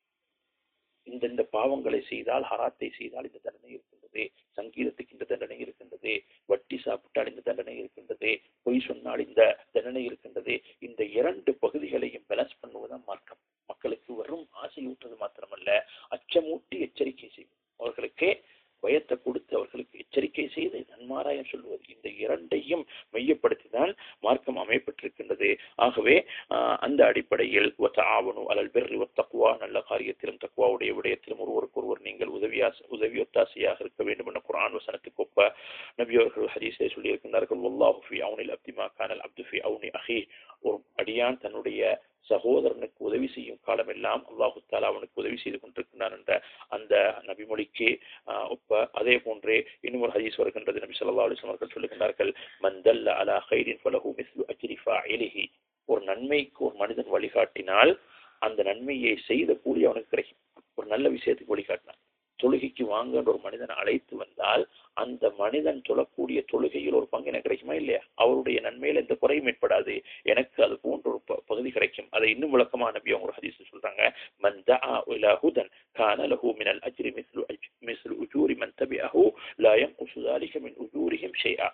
இந்த இந்த பாவங்களை செய்தால் ஹராத்தை செய்தால் இந்த தண்டனை இருக்கின்றது சங்கீதத்துக்கு இந்த தண்டனை இருக்கின்றது வட்டி சாப்பிட்டால் இந்த தண்டனை இருக்கின்றது பொய் சொன்னால் இந்த தண்டனை இருக்கின்றது இந்த இரண்டு பகுதிகளையும் பேலன்ஸ் பண்ணுவதுதான் மார்க்கம் மக்களுக்கு வெறும் ஆசையூட்டுறது மாத்திரமல்ல அச்சமூட்டி எச்சரிக்கை செய்யும் அவர்களுக்கு பயத்தை கொடுத்து அவர்களுக்கு எச்சரிக்கை செய்து நன்மை நன்மாராயம் சொல்வது இந்த இரண்டையும் மையப்படுத்தி தான் மார்க்கம் அமைப்பட்டிருக்கின்றது ஆகவே ஆஹ், அந்த அடிப்படையில் ஆவணு அலல் பெர்ரி தக்குவா நல்ல காரியத்திலும் தக்குவாவுடைய விடயத்திலும் ஒருவருக்கு ஒருவர் நீங்கள் உதவியா உதவி ஒத்தாசையாக இருக்க வேண்டும் என்ற குரான் வசனத்துக்கு ஒப்ப நபி அவர்கள் ஹதீஸை சொல்லியிருக்கின்றார்கள் வல்லாஹு ஃபி அவுனில் அப்திமா கானல் அப்து ஃபி அவுனி அஹி ஒரு அடியான் தன்னுடைய சகோதரனுக்கு உதவி செய்யும் காலமெல்லாம் அல்லாஹு தாலா அவனுக்கு உதவி செய்து கொண்டிருக்கின்றான் என்ற அந்த நபிமொழிக்கு ஆஹ், ஒப்ப அதே போன்றே இன்னும் ஒரு ஹதீஸ் வருகின்றது நபி ஸல்லல்லாஹு அலைஹி வஸல்லம் அவர்கள் சொல்லுகின்றார்கள் மன் தல்ல அலா கைரின் ஃபலஹு மிஸ்லு அஜ்ரி ஃபாயிலிஹி ஒரு நன்மைக்கு ஒரு மனிதன் வழிகாட்டினால் அந்த நன்மையை செய்த கூலி அவனுக்கு கிடைக்கும் ஒரு நல்ல விஷயத்துக்கு வழிகாட்டினான் தொழுகைக்கு வாங்கன்ற ஒரு மனிதன் அழைத்து வந்தால் அந்த மனிதன் தொழக்கூடிய தொழுகையில் ஒரு பங்கு எனக்கு கிடைக்குமா இல்லையா அவருடைய நன்மையில் எந்த குறையும் ஏற்படாது எனக்கு அது போன்ற ஒரு ப- பகுதி கிடைக்கும் அதை இன்னும் விளக்கமா நபி அவங்க ஒரு ஹதீஸ் சொல்றாங்க மன் தஆ இலா ஹுதன் கான லஹு மினல் அஜ்ரி மிஸ்லு அஜ் மிஸ்லு உஜூரி மன் தபிஅஹு லா யன்குசு ذلك மின் உஜூரிஹிம் ஷைஆ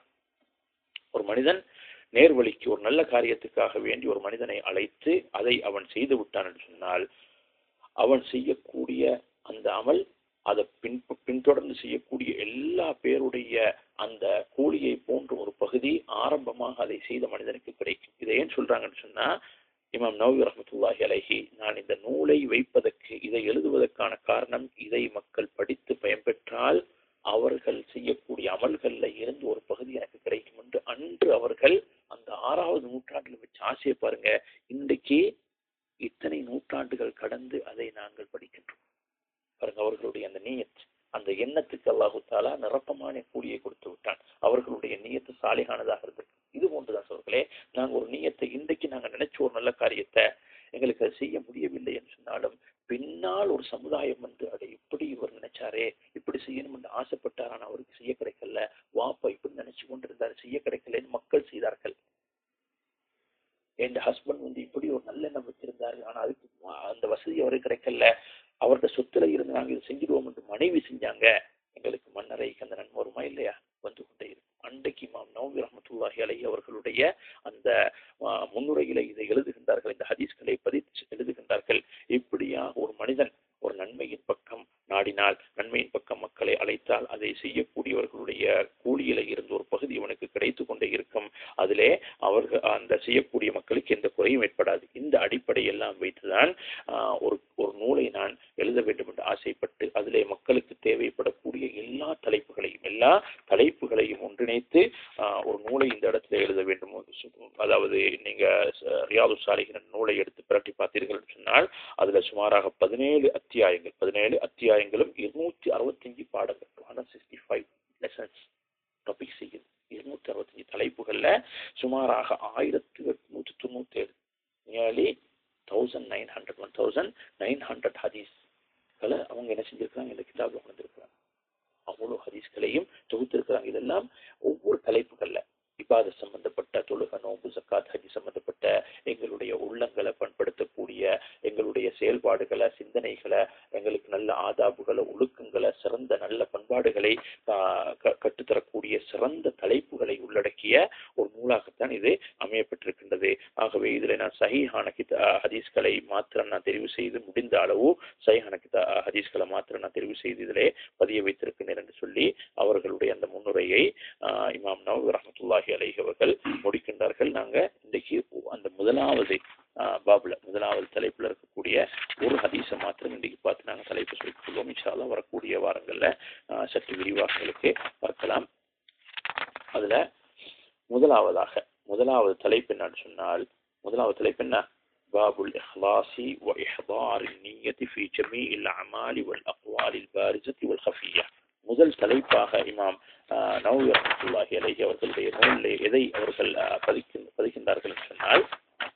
ஒரு மனிதன் நேர்வழிக்கு ஒரு நல்ல காரியத்துக்காக வேண்டி ஒரு மனிதனை அழைத்து அதை அவன் செய்து விட்டான் என்று சொன்னால் அவன் செய்யக்கூடிய அந்த அமல் அதை பின் பின்தொடர்ந்து செய்யக்கூடிய எல்லா பேருடைய அந்த கூலியை போன்ற ஒரு பகுதி ஆரம்பமாக அதை செய்த மனிதனுக்கு கிடைக்கும் இதை ஏன் சொல்றாங்கன்னு சொன்னா இமாம் நவவி ரஹமத்துல்லாஹி அலைஹி நான் இந்த நூலை வைப்பதற்கு இதை எழுதுவதற்கான காரணம் இதை மக்கள் படித்து பயன்பெற்றால் அவர்கள் செய்யக்கூடிய அமல்கள்ல இருந்து ஒரு பகுதி எனக்கு கிடைக்கும் என்று அன்று அவர்கள் அந்த ஆறாவது நூற்றாண்டில் வச்சு ஆசையை பாருங்க இன்றைக்கு இத்தனை நூற்றாண்டுகள் கடந்து அதை நாங்கள் படிக்கின்றோம் பாருங்க அவர்களுடைய அந்த நீயத் அந்த எண்ணத்துக்கு அல்லாஹு தாலா நிரப்பமான கூலியை கொடுத்து விட்டான் அவர்களுடைய நீயத்து சாலிகானதாக இருந்தது இது போன்றுதான் சோர்களே நாங்கள் ஒரு நீயத்தை இன்றைக்கு நாங்கள் நினைச்ச ஒரு நல்ல காரியத்தை எங்களுக்கு அது செய்ய முடியவில்லை என்று சொன்னாலும் பின்னால் ஒரு சமுதாயம் வந்து அதை இப்படி இவர் நினைச்சாரே இப்படி செய்யணும் என்று ஆசைப்பட்டார் ஆனால் அவருக்கு செய்ய கிடைக்கல வாப்பா இப்படி நினைச்சு கொண்டிருந்தார் செய்ய கிடைக்கலன்னு மக்கள் செய்தார்கள் என் ஹஸ்பண்ட் வந்து இப்படி ஒரு நல்ல எண்ணம் வச்சிருந்தாரு ஆனா அதுக்கு அந்த வசதி அவருக்கு கிடைக்கல அவர்கிட்ட சொத்துல இருந்து நாங்க இதை செஞ்சிடுவோம் என்று மனைவி செஞ்சாங்க எங்களுக்கு மன்னரைக்கு அந்த நன்மை வருமா இல்லையா வந்து கொண்டே இருக்கும் அன்றைக்கு இமாம் நவமி ரஹமத்துல்லாஹி அலைஹி அவர்களுடைய அந்த ஆஹ், முன்னுரையில இதை எழுதுகின்றார்கள் இந்த ஹதீஸ்களை பதித்து எழுதுகின்றார்கள் இப்படியாக ஒரு மனிதன் ஒரு நன்மையின் பக்கம் நாடினால் நன்மையின் பக்கம் மக்களை அழைத்தால் அதை செய்யக்கூடியவர்களுடைய கூலியில இருந்து ஒரு பகுதி அவனுக்கு கிடைத்து கொண்டே இருக்கும் அதிலே அவர்கள் அந்த செய்யக்கூடிய மக்களுக்கு எந்த குறையும் ஏற்படாது இந்த அடிப்படையெல்லாம் வைத்துதான் ஆஹ், ஒரு ஒரு நூலை நான் எழுத வேண்டும் என்று ஆசைப்பட்டு அதிலே மக்களுக்கு தேவைப்படக்கூடிய எல்லா தலைப்புகளையும் எல்லா தலைப்புகளையும் ஒன்றிணைத்து ஆஹ், ஒரு நூலை இந்த இடத்துல எழுத வேண்டும் சு- அதாவது நீங்க ச- ரியாது சாலிகின் நூலை எடுத்து பிரட்டி பார்த்தீர்கள் என்று சொன்னால் அதுல சுமாராக பதினேழு அத்தியாயங்கள் பதினேழு அத்தியாயங்களும் இருநூத்தி அறுபத்தஞ்சு பாடங்கள் hundred sixty five lessons topic செய்யுது இருநூத்தி அறுபத்தஞ்சு தலைப்புகள்ல சுமாராக ஆயிரத்தி எட்நூத்தி தொண்ணூத்தி ஏழு nearly thousand nine hundred one thousand nine hundred ஹதீஸ்களை அவங்க என்ன செஞ்சிருக்கிறாங்க இந்த கிதாபில் கொண்டிருக்கிறாங்க அவ்வளவு ஹதீஸ்களையும் தொகுத்திருக்கிறாங்க இதெல்லாம் ஒவ்வொரு தலைப்புகள்ல இபாத சம்பந்தப்பட்ட தொழுக நோம்பு சக்காத் ஹஜ் சம்பந்தப்பட்ட எங்களுடைய உள்ளங்களை பண்படுத்தக்கூடிய எங்களுடைய செயல்பாடுகளை சிந்தனைகளை எங்களுக்கு நல்ல ஆதாபுகளை ஒழுக்கங்களை சிறந்த நல்ல பண்பாடுகளை ஆஹ், க- கற்றுத்தரக்கூடிய சிறந்த தலைப்புகளை உள்ளடக்கிய ஒரு நூலாகத்தான் இது அமையப்பட்டிருக்கின்றது ஆகவே இதில் நான் சஹீஹான கித ஹதீஸ்களை மாத்திரம் நான் தெரிவு செய்து முடிந்த அளவு சஹீஹான கித ஹதீஸ்களை மாத்திரம் நான் தெரிவு செய்து இதிலே பதிய வைத்திருக்கிறேன் என்று சொல்லி அவர்களுடைய அந்த முன்னுரையை ஆஹ், இமாம் நவ் ரஹமத்துல்லாஹி அலைஹி அவர்கள் முடிக்கின்றார்கள் நாங்க இன்றைக்கு அந்த முதலாவது ஆஹ், பாபுல முதலாவது தலைப்புல இருக்கக்கூடிய ஒரு ஹதீஸை மாத்திரம் இன்றைக்கு பார்த்து நாங்கள் தலைப்பு சொல்லிக் கொள்வோம் இன்ஷா அல்லாஹ் வரக்கூடிய வாரங்கள்ல ஆஹ், சற்று விரிவாக உங்களுக்கு பார்க்கலாம் அதுல முதலாவதாக முதலாவது தலைப்பு என்னன்னு சொன்னால் முதலாவது தலைப்பு என்ன باب الإخلاص وإحضار النية في جميع الأعمال والأقوال البارزة والخفية முதல் தலைப்பாக இமாம் ஆஹ், நவவி ரஹமத்துல்லாஹி அலைஹி அவர்களுடைய நூலில் எதை அவர்கள் ஆஹ், பதிக்கின் பதிக்கின்றார்கள் என்று சொன்னால்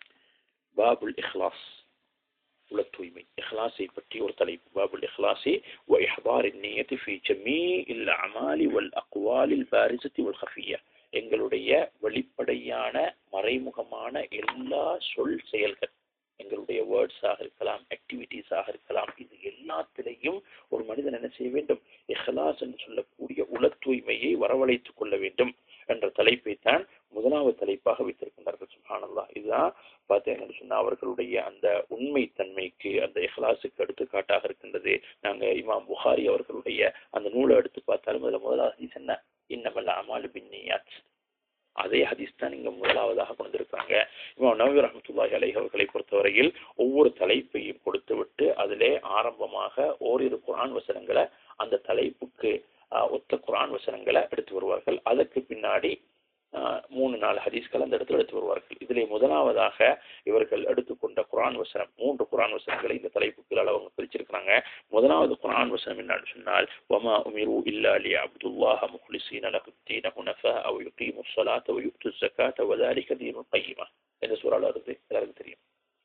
பாபுல் இஹ்லாஸ் உல தூய்மை இஹ்லாஸை பற்றி ஒரு தலைப்பு பாபுல் இஹ்லாஸி وإحضار النية في جميع الأعمال والأقوال البارزة والخفية எங்களுடைய வெளிப்படையான மறைமுகமான எல்லா சொல் செயல்கள் எங்களுடைய வேர்ட்ஸாக இருக்கலாம் ஆக்டிவிட்டீஸாக இருக்கலாம் இது எல்லாத்திலையும் ஒரு மனிதன் என்ன செய்ய வேண்டும் இஹ்லாஸ் என்று சொல்லக்கூடிய உல தூய்மையை வரவழைத்துக் கொள்ள வேண்டும் என்ற தலைப்பை தான் முதலாவது தலைப்பாக வைத்திருக்கின்றார்கள் சுப்ஹானல்லாஹ் இதுதான் பார்த்தீங்கன்னு சொன்னா அவர்களுடைய அந்த உண்மை தன்மைக்கு அந்த இஹ்லாஸுக்கு எடுத்துக்காட்டாக இருக்கின்றது நாங்க இமாம் புகாரி அவர்களுடைய அந்த நூலை எடுத்து பார்த்தாலும் அதுல முதலாவது ஹதீஸ் என்ன இன்னமல் அமாலு அதே ஹதீஸ் தான் இங்க முதலாவதாக கொண்டிருக்காங்க இமாம் நவீர் ரஹமத்துல்லாஹி அலைஹி அவர்களை பொறுத்தவரையில் ஒவ்வொரு தலைப்பையும் கொடுத்து விட்டு அதிலே ஆரம்பமாக ஓரிரு குரான் வசனங்களை அந்த தலைப்புக்கு ஆஹ், ஒத்த குரான் வசனங்களை எடுத்து வருவார்கள் அதற்கு பின்னாடி ஆஹ், மூணு நாலு ஹதீஸ்கள் அந்த இடத்துல எடுத்து வருவார்கள் இதிலே முதலாவதாக இவர்கள் எடுத்துக்கொண்ட குரான் வசனம் மூன்று குரான் வசனங்களை இந்த தலைப்புகளால் அவங்க பிரிச்சிருக்கிறாங்க முதலாவது குரான் வசனம் என்னன்னு சொன்னால் வமா உமிரு இல்லா லி அப்துல்லாஹ முஹ்லிசீன லஹு தீன ஹுனஃபா அவ் யுகீமு ஸலாத்த வ யுக்து ஸகாத்த வ ذلك தீனுல் கையிமா என்ற சூறால வருது எல்லாருக்கும் தெரியும்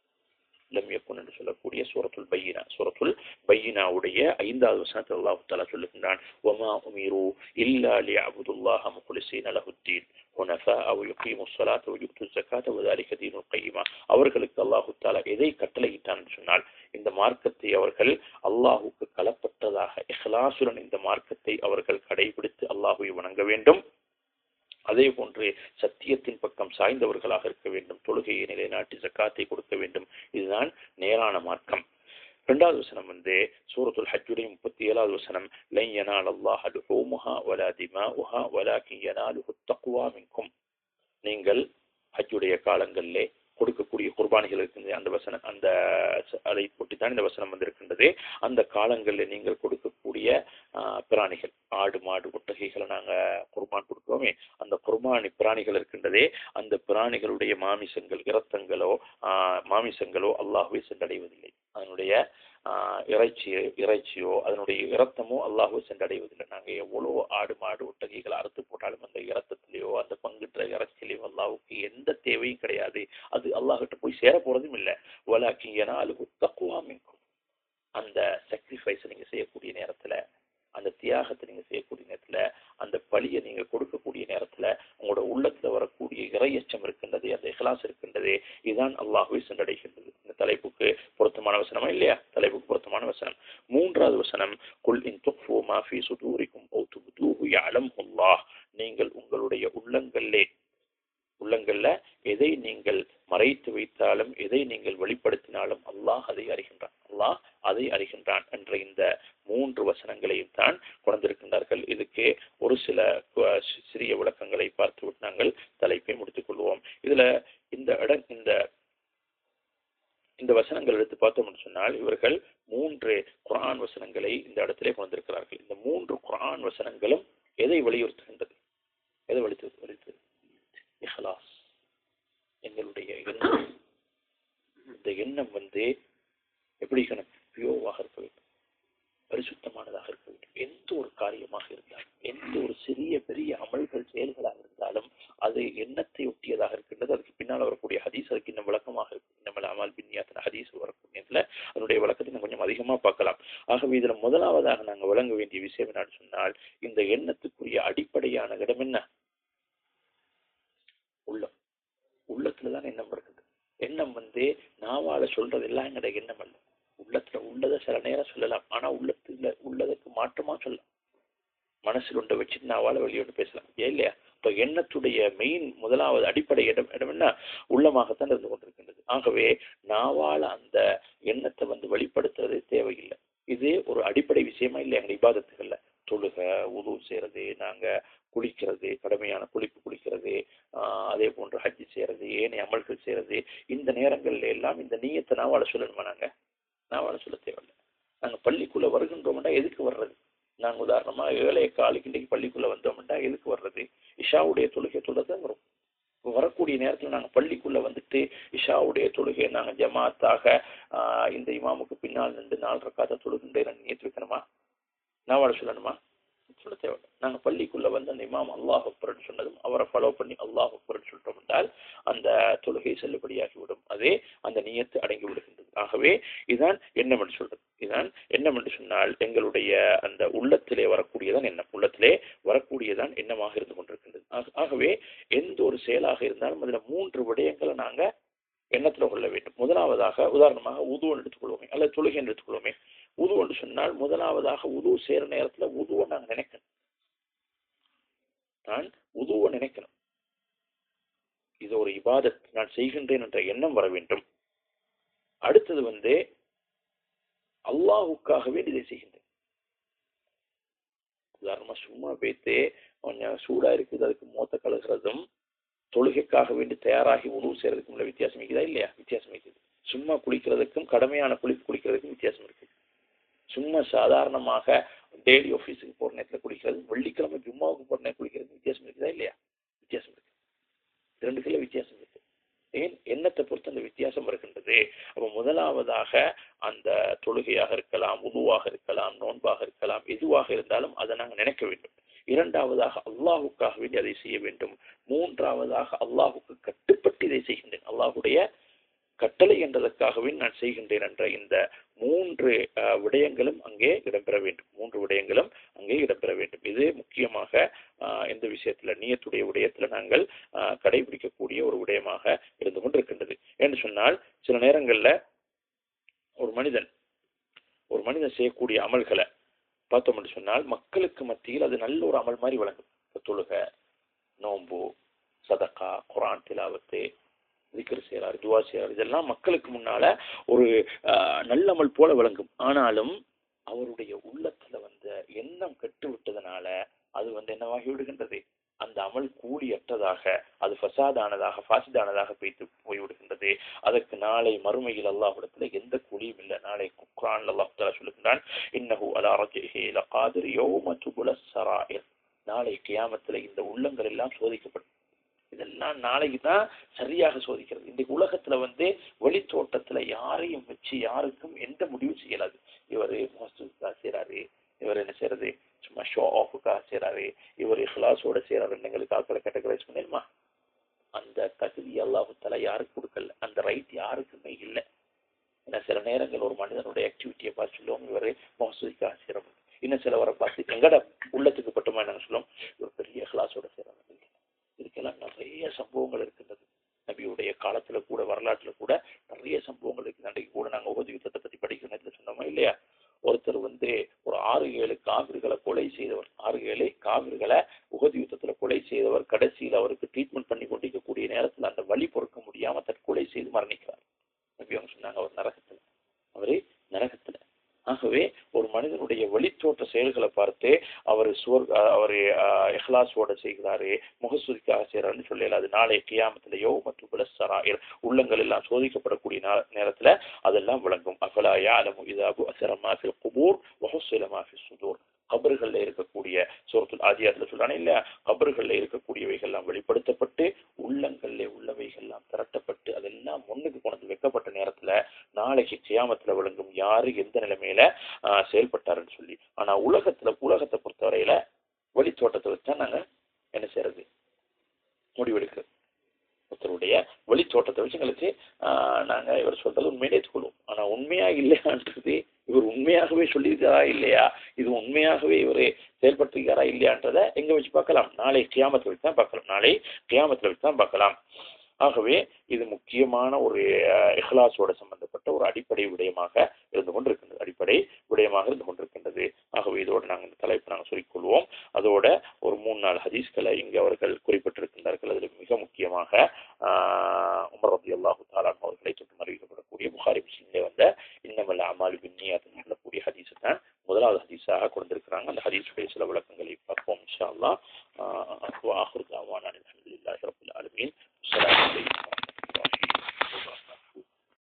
லம் யக்குன் என்று சொல்லக்கூடிய சூரத்துல் பையினா சூரத்துல் பையினாவுடைய ஐந்தாவது வசனத்தில் அல்லாஹ் தஆலா சொல்லுகின்றான் வமா உமிரு இல்லா லி அப்துல்லாஹ முஹ்லிசீன லஹு தீன் ஹுனஃபா அவ் யுகீமு ஸலாத்த வ யுக்து ஸகாத்த வ ذلك தீனுல் கையிமா அவர்களுக்கு அல்லாஹ் தஆலா எதை கட்டளையிட்டான் என்று சொன்னால் இந்த மார்க்கத்தை அவர்கள் அல்லாஹுக்கு கலப்பட்டதாக இஹ்லாசுடன் இந்த மார்க்கத்தை அவர்கள் கடைபிடித்து அல்லாஹுவை வணங்க வேண்டும் அதே போன்று சத்தியத்தின் பக்கம் சாய்ந்தவர்களாக இருக்க வேண்டும் தொழுகையை நிலைநாட்டி ஜக்காத்தை கொடுக்க வேண்டும் இதுதான் நேரான மார்க்கம் இரண்டாவது வசனம் வந்து சூரத்துல் ஹஜ்ஜுடைய முப்பத்தி ஏழாவது வசனம் லைன் யனால் அல்லாஹ் லுஹூமுஹா வலா திமாஉஹா வலாக்கின் யனாலுஹு தக்வா மின்கும் நீங்கள் ஹஜ்ஜுடைய காலங்களிலே கொடுக்கக்கூடிய குர்பானிகள் இருக்கின்ற அந்த வசனம் அந்த ச- அதை ஒட்டித்தான் இந்த வசனம் வந்திருக்கின்றது அந்த காலங்களில் நீங்கள் கொடுக்கக்கூடிய ஆஹ், பிராணிகள் ஆடு மாடு ஒட்டகைகளை நாங்க குர்பான் கொடுக்கிறோமே அந்த குர்பானி பிராணிகள் இருக்கின்றதே அந்த பிராணிகளுடைய மாமிசங்கள் இரத்தங்களோ ஆஹ், மாமிசங்களோ அல்லாஹுவை சென்றடைவதில்லை அதனுடைய ஆஹ், இறைச்சி இறைச்சியோ அதனுடைய இரத்தமோ அல்லாஹுவை சென்றடைவதில்லை நாங்க எவ்வளவு ஆடு மாடு ஒட்டகைகளை அறுத்து போட்டாலும் அந்த இரத்தத்திலேயோ அந்த பங்குன்ற இறைச்சியிலையோ அல்லாஹுக்கு எந்த தேவையும் கிடையாது அது அல்லாஹ்கிட்ட போய் சேர போறதும் இல்லை வலாக்கி அலுகு தக்குவா மின்கும் அந்த சாக்ரிஃபைஸை நீங்க செய்யக்கூடிய நேரத்துல அந்த தியாகத்தை நீங்க செய்யக்கூடிய நேரத்துல அந்த பலியை நீங்க கொடுக்கக்கூடிய நேரத்துல உங்களோட உள்ளத்துல வரக்கூடிய இறையச்சம் இருக்கின்றது அந்த இஹ்லாஸ் இருக்கின்றது இதுதான் அல்லாஹுவை சென்றடைகின்றது இந்த தலைப்புக்கு பொருத்தமான வசனமா இல்லையா தலைப்புக்கு பொருத்தமான வசனம் மூன்றாவது வசனம் குல் இன் துக்ஃபு மா ஃபீ சுதூரிக்கும் அவு துப்தூஹு யஅலமுல்லாஹ் நீங்கள் உங்களுடைய உள்ளங்களிலே உள்ளங்கள்ல எதை நீங்கள் மறைத்து வைத்தாலும் எதை நீங்கள் வெளிப்படுத்தினாலும் அல்லாஹ் அதை அறிகின்றான் அல்லாஹ் அதை அறிகின்றான் என்ற இந்த மூன்று வசனங்களையும் தான் கொண்டிருக்கின்றார்கள் இதுக்கு ஒரு சில அஹ், சி- சிறிய விளக்கங்களை பார்த்துவிட்டு நாங்கள் தலைப்பை முடித்துக் கொள்வோம் இதுல இந்த இடம் இந்த இந்த வசனங்கள் எடுத்து பார்த்தோம் என்று சொன்னால் இவர்கள் மூன்று குர்ஆன் வசனங்களை இந்த இடத்திலே கொண்டிருக்கிறார்கள் இந்த மூன்று குர்ஆன் வசனங்களும் எதை வலியுறுத்துகின்றது எதை வலியுறுத்து வலியுறுத்து இஹ்லாஸ் எங்களுடைய எண்ணம் இந்த எண்ணம் வந்து எப்படி இருக்கணும் பியோவாக இருக்க வேண்டும் பரிசுத்தமானதாக இருக்க வேண்டும் எந்த ஒரு காரியமாக இருந்தாலும் எந்த ஒரு சிறிய பெரிய அமல்கள் செயல்களாக இருந்தாலும் அது எண்ணத்தை ஒட்டியதாக இருக்கின்றது அதுக்கு பின்னால் வரக்கூடிய ஹதீஸ் அதுக்கு இன்னும் விளக்கமாக இருக்கு நம்ம அமல் பின்னியாத்தின ஹதீஸ் வரக்கூடியதுல அதனுடைய விளக்கத்தை இன்னும் கொஞ்சம் அதிகமா பார்க்கலாம் ஆகவே இதுல முதலாவதாக நாங்க விளங்க வேண்டிய விஷயம் என்னன்னு சொன்னால் இந்த எண்ணத்துக்குரிய அடிப்படையான இடம் என்ன உள்ளம் உள்ளத்துல தான் எண்ணம் இருக்குது எண்ணம் வந்து நாவால சொல்றது எல்லாம் எங்களுடைய எண்ணம் அல்ல உள்ளத்துல உள்ளதை சில நேரம் சொல்லலாம் ஆனா உள்ளத்துல உள்ளதுக்கு மாற்றமா சொல்லலாம் மனசில் ஒன்றை வச்சுட்டு நாவால வெளியோட்டு பேசலாம் ஏன் இல்லையா இப்ப எண்ணத்துடைய மெயின் முதலாவது அடிப்படை இடம் இடம் என்ன உள்ளமாகத்தான் இருந்து கொண்டிருக்கின்றது ஆகவே நாவால அந்த எண்ணத்தை வந்து வெளிப்படுத்துறது தேவையில்லை இது ஒரு அடிப்படை விஷயமா இல்லை எங்க இபாதத்துகள்ல தொழுக உது செய்யறது நாங்க குளிக்கிறது கடமையான குளிப்பு குளிக்கிறது ஆஹ் அதே போன்று ஹஜ்ஜி செய்யறது ஏனைய அமல்கள் செய்யறது இந்த நேரங்கள்ல எல்லாம் இந்த நீயத்தை நாவால சொல்லணுமா நாங்க நாவால சொல்ல தேவையில்லை நாங்க பள்ளிக்குள்ள வருகின்றோம்னா எதுக்கு வர்றது நாங்க உதாரணமா ஏழைய காலுக்கு இன்றைக்கு பள்ளிக்குள்ள வந்தோம்னா எதுக்கு வர்றது இஷாவுடைய தொழுகை தொழுதான் வரும் இப்ப வரக்கூடிய நேரத்துல நாங்க பள்ளிக்குள்ள வந்துட்டு இஷாவுடைய தொழுகை நாங்க ஜமாத்தாக ஆஹ் இந்த இமாமுக்கு பின்னால் நின்று நாலு ரக்காத்த தொழுகின்ற நியத்து வைக்கணுமா நாவாட சொல்லணுமா சொல்ல தேவையில்லை நாங்க பள்ளிக்குள்ள வந்து அந்த இமாம் அல்லாஹ் அக்பர்னு சொன்னதும் அவரை ஃபாலோ பண்ணி அல்லாஹ் அக்பர்னு சொல்லிட்டோம் என்றால் அந்த தொழுகை செல்லுபடியாகிவிடும் அதே அந்த நியத்து அடங்கி விடுகின்றது ஆகவே இதுதான் எண்ணம் என்று சொல்றது இதுதான் எண்ணம் என்று சொன்னால் எங்களுடைய அந்த உள்ளத்திலே வரக்கூடியதான் எண்ணம் உள்ளத்திலே வரக்கூடியதான் எண்ணமாக இருந்து கொண்டிருக்கின்றது ஆக- ஆகவே எந்த ஒரு செயலாக இருந்தாலும் அதுல மூன்று விடயங்களை நாங்க எண்ணத்துல கொள்ள வேண்டும் முதலாவதாக உதாரணமாக உதுவன் எடுத்துக்கொள்வோமே அல்லது தொழுகை என்று எடுத்துக்கொள்வோமே உது என்று சொன்னால் முதலாவதாக உது சேர நேரத்துல உதுவை நாங்க நினைக்கணும் நான் உதுவை நினைக்கணும் இது ஒரு இபாதத் நான் செய்கின்றேன் என்ற எண்ணம் வர வேண்டும் அடுத்தது வந்து அல்லாஹுக்காகவே இதை செய்கின்றேன் உதாரணமா சும்மா பேத்து கொஞ்சம் சூடா இருக்குது அதுக்கு மூத்த கழுகுறதும் தொழுகைக்காக வேண்டி தயாராகி உணவு செய்யறதுக்கும் உள்ள வித்தியாசம் இருக்குதா இல்லையா வித்தியாசம் இருக்குது சும்மா குளிக்கிறதுக்கும் கடமையான குளிப்பு குளிக்கிறதுக்கும் வித்தியாசம் இருக்குது சும்மா சாதாரணமாக டெய்லி ஆஃபீஸுக்கு போகிற நேரத்தில் குளிக்கிறது வெள்ளிக்கிழமை ஜும்மாவுக்கு போகிற நேரம் குளிக்கிறது வித்தியாசம் இருக்குதா இல்லையா வித்தியாசம் இருக்கு ரெண்டுக்குள்ள வித்தியாசம் இருக்கு ஏன் எண்ணத்தை பொறுத்து அந்த வித்தியாசம் இருக்கின்றது அப்போ முதலாவதாக அந்த தொழுகையாக இருக்கலாம் உருவாக இருக்கலாம் நோன்பாக இருக்கலாம் எதுவாக இருந்தாலும் அதை நாங்கள் நினைக்க வேண்டும் இரண்டாவதாக அல்லாஹுக்காக வேண்டி அதை செய்ய வேண்டும் மூன்றாவதாக அல்லாஹுக்கு கட்டுப்பட்டு இதை செய்கின்றேன் அல்லாஹுடைய கட்டளை என்றதற்காகவே நான் செய்கின்றேன் என்ற இந்த மூன்று அஹ், விடயங்களும் அங்கே இடம்பெற வேண்டும் மூன்று விடயங்களும் அங்கே இடம்பெற வேண்டும் இது முக்கியமாக அஹ், இந்த விஷயத்துல நீயத்துடைய விடயத்துல நாங்கள் அஹ், கடைபிடிக்கக்கூடிய ஒரு விடயமாக இருந்து கொண்டிருக்கின்றது என்று சொன்னால் சில நேரங்கள்ல ஒரு மனிதன் ஒரு மனிதன் செய்யக்கூடிய அமல்களை பார்த்தோம் என்று சொன்னால் மக்களுக்கு மத்தியில் அது நல்ல ஒரு அமல் மாதிரி வழங்கும் இப்ப தொழுகை நோன்பு சதக்கா குரான் திலாவத்து திக்ர் செய்கிறார் துவா செய்கிறார் இதெல்லாம் மக்களுக்கு முன்னால ஒரு ஆஹ், நல்லமல் போல விளங்கும் ஆனாலும் அவருடைய உள்ளத்துல வந்த எண்ணம் கெட்டு விட்டதனால அது வந்து என்னவாகி விடுகின்றது அந்த அமல் கூலியற்றதாக அது ஃபசாதானதாக ஃபாசிதானதாக போய்த்து போய்விடுகின்றது அதற்கு நாளை மறுமையில் அல்லாஹ்விடத்துல எந்த கூலியும் இல்லை நாளை குக்ரான் அல்லாஹ் தஆலா சொல்லுகின்றான் இன்னஹு அலா ரஜிஹி லகாதிர் யௌம துபுல ஸராயிர் நாளை கியாமத்துல இந்த உள்ளங்கள் எல்லாம் சோதிக்கப்படும் இதெல்லாம் நாளைக்கு தான் சரியாக சோதிக்கிறது இன்றைக்கு உலகத்துல வந்து வெளித்தோட்டத்துல யாரையும் வச்சு யாருக்கும் எந்த முடிவும் செய்யலாது இவர் மோசத்துக்காக செய்றாரு இவர் என்ன செய்யறது சும்மா ஷோ ஆஃபுக்காக செய்றாரு இவர் இஹ்லாஸோட செய்யறாரு எங்களுக்கு ஆக்களை கேட்டகரைஸ் பண்ணிடுமா அந்த தகுதி அல்லாஹு தஆலா யாருக்கு கொடுக்கல அந்த ரைட் யாருக்குமே இல்லை ஏன்னா சில நேரங்கள் ஒரு மனிதனுடைய ஆக்டிவிட்டியை பார்த்து சொல்லுவோம் இவர் மோசதிக்காக செய்யறோம் இன்னும் சிலவரை பார்த்து எங்கட உள்ளத்துக்கு பட்டுமா என்ன சொல்லுவோம் இவர் பெரிய இஹ்லாஸோட செய்யறாங்க இதுக்கெல்லாம் நிறைய சம்பவங்கள் இருக்கின்றது நபியுடைய காலத்துல கூட வரலாற்றுல கூட நிறைய சம்பவங்கள் இருக்கு அன்றைக்கு கூட நாங்க உபதி யுத்தத்தை பத்தி படிக்கிற நேரத்துல சொன்னோமா இல்லையா ஒருத்தர் வந்து ஒரு ஆறு ஏழு காவிர்களை கொலை செய்தவர் ஆறு ஏழு காவிர்களை உகதி யுத்தத்துல கொலை செய்தவர் கடைசியில் அவருக்கு ட்ரீட்மெண்ட் பண்ணி கொண்டிருக்கக்கூடிய நேரத்துல அந்த வலி பொறுக்க முடியாம தற்கொலை செய்து மரணிக்கிறார் நபி அவங்க சொன்னாங்க அவர் நரகத்துல அவரு நரகத்துல ஆகவே ஒரு மனிதனுடைய வெளித்தோற்ற செயல்களை பார்த்து அவர் சுவர் அவர் இஹ்லாஸோட செய்கிறாரு முகசுதிக்காக செய்கிறாருன்னு சொல்லல அது நாளை கியாமத்திலேயோ மற்றும் புலசராயர் உள்ளங்கள் எல்லாம் சோதிக்கப்படக்கூடிய நா- நேரத்துல அதெல்லாம் விளங்கும் அஃபலா யாலமு இதாபு அசரமா ஃபில் குபூர் வஹுஸ்ஸலமா ஃபிஸ் சுதூர் கபர்கள்ல இருக்கக்கூடிய சூரத்துல் ஆதியாத்துல சொல்றானே இல்ல கபர்கள்ல இருக்கக்கூடியவைகள்லாம் வெளிப்படுத்தப்பட்டு உள்ளங்கள்ல உள்ளவைகள்லாம் திரட்டப்பட்டு அதெல்லாம் முன்னுக்கு கொண்டு வைக்கப்பட்ட நேரத்துல நாளைக்கு கியாமத்துல விளங்கும் யாரு எந்த நிலைமையில ஆஹ், செயல்பட்டாருன்னு சொல்லி ஆனா உலகத்துல உலகத்தை பொறுத்தவரையில வெளித்தோட்டத்தை வச்சா நாங்க என்ன செய்யறது முடிவெடுக்கிறது ஒருத்தருடைய வெளித்தோட்டத்தை வச்சு எங்களுக்கு ஆஹ், நாங்க இவர் சொல்றது உண்மையிலே ஏற்றுக்கொள்வோம் ஆனா உண்மையா இல்லையான்றது இவர் உண்மையாகவே சொல்லியிருக்காரா இல்லையா இது உண்மையாகவே இவர் செயல்பட்டிருக்காரா இல்லையான்றதை எங்க வச்சு பார்க்கலாம் நாளை கியாமத்துல வச்சு தான் பார்க்கலாம் நாளை கியாமத்துல வச்சு தான் பார்க்கலாம் ஆகவே இது முக்கியமான ஒரு அஹ், இஹ்லாஸோட சம்பந்தப்பட்ட ஒரு அடிப்படை விடயமாக இருந்து கொண்டிருக்கின்றது அடிப்படை விடயமாக இருந்து கொண்டிருக்கின்றது ஆகவே இதோடு நாங்கள் இந்த தலைப்பு நாங்கள் சொல்லிக்கொள்வோம் அதோட ஒரு மூணு நாலு ஹதீஸ்களை இங்கு அவர்கள் குறிப்பிட்டிருக்கின்றார்கள் அதில் மிக முக்கியமாக ஆஹ், உமர் ரபி அல்லாஹு தாலான் அவர்களை தொட்டு அறிவிக்கப்படக்கூடிய புகாரி முஸ்லிம்லே வந்த இன்னமல் அமாலு பின்னியாத் சொல்லக்கூடிய ஹதீஸை தான் முதலாவது ஹதீஸாக கொண்டிருக்கிறாங்க அந்த ஹதீஸுடைய சில விளக்கங்களை பார்ப்போம் இன்ஷா அல்லாஹ் ஆஹ், ஆஹிரு தாவானா அல்ஹம்துலில்லாஹி ரப்பில் ஆலமீன் அஸ்ஸலாமு அலைக்கும்